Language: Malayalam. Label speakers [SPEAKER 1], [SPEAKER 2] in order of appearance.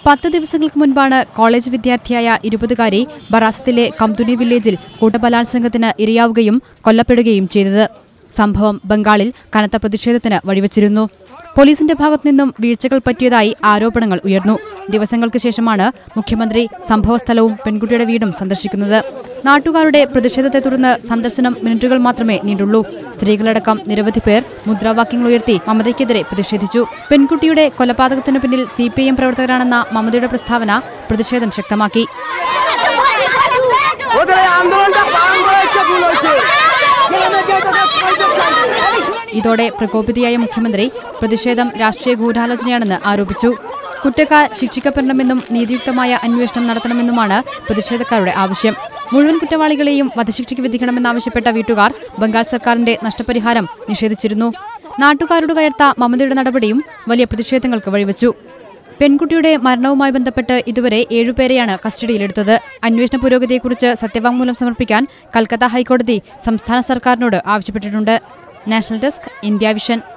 [SPEAKER 1] പത്ത് ദിവസങ്ങൾക്ക് മുൻപാണ് കോളേജ് വിദ്യാർത്ഥിയായ ഇരുപതുകാരി ബറാസത്തിലെ കംതുനി വില്ലേജിൽ കൂട്ടബലാത്സംഗത്തിന് ഇരയാവുകയും കൊല്ലപ്പെടുകയും ചെയ്തത് സംഭവം ബംഗാളിൽ കനത്ത പ്രതിഷേധത്തിന് വഴിവെച്ചിരുന്നു പോലീസിന്റെ ഭാഗത്തുനിന്നും വീഴ്ചകൾ പറ്റിയതായി ആരോപണങ്ങൾ ഉയർന്നു ദിവസങ്ങൾക്ക് ശേഷമാണ് മുഖ്യമന്ത്രി സംഭവസ്ഥലവും പെൺകുട്ടിയുടെ വീടും സന്ദർശിക്കുന്നത് നാട്ടുകാരുടെ പ്രതിഷേധത്തെ തുടർന്ന് സന്ദർശനം മിനിറ്റുകൾ മാത്രമേ നീണ്ടുള്ളൂ സ്ത്രീകളടക്കം നിരവധി പേർ മുദ്രാവാക്യങ്ങൾ ഉയർത്തി മമതയ്ക്കെതിരെ പ്രതിഷേധിച്ചു പെൺകുട്ടിയുടെ കൊലപാതകത്തിനു പിന്നിൽ സി പി എം പ്രവർത്തകരാണെന്ന മമതയുടെ പ്രസ്താവന പ്രതിഷേധം ശക്തമാക്കി
[SPEAKER 2] ওদের এই আন্দোলনটা পালন করা ইচ্ছা ভুল হয়েছে
[SPEAKER 1] ഇതോടെ പ്രകോപിതയായ മുഖ്യമന്ത്രി പ്രതിഷേധം രാഷ്ട്രീയ ഗൂഢാലോചനയാണെന്ന് ആരോപിച്ചു കുറ്റക്കാർ ശിക്ഷിക്കപ്പെടണമെന്നും നീതിയുക്തമായ അന്വേഷണം നടത്തണമെന്നുമാണ് പ്രതിഷേധക്കാരുടെ ആവശ്യം മുഴുവൻ കുറ്റവാളികളെയും വധശിക്ഷയ്ക്ക് വിധിക്കണമെന്നാവശ്യപ്പെട്ട വീട്ടുകാർ ബംഗാൾ സർക്കാരിന്റെ നഷ്ടപരിഹാരം നിഷേധിച്ചിരുന്നു നാട്ടുകാരോട് കയർത്ത മമതയുടെ നടപടിയും വലിയ പ്രതിഷേധങ്ങൾക്ക് വഴിവെച്ചു പെൺകുട്ടിയുടെ മരണവുമായി ബന്ധപ്പെട്ട് ഇതുവരെ ഏഴുപേരെയാണ് കസ്റ്റഡിയിലെടുത്തത് അന്വേഷണ പുരോഗതിയെക്കുറിച്ച് സത്യവാങ്മൂലം സമർപ്പിക്കാൻ കൽക്കത്ത ഹൈക്കോടതി സംസ്ഥാന സർക്കാരിനോട് ആവശ്യപ്പെട്ടിട്ടുണ്ട് നാഷണൽ ഡെസ്ക് ഇന്ത്യ വിഷൻ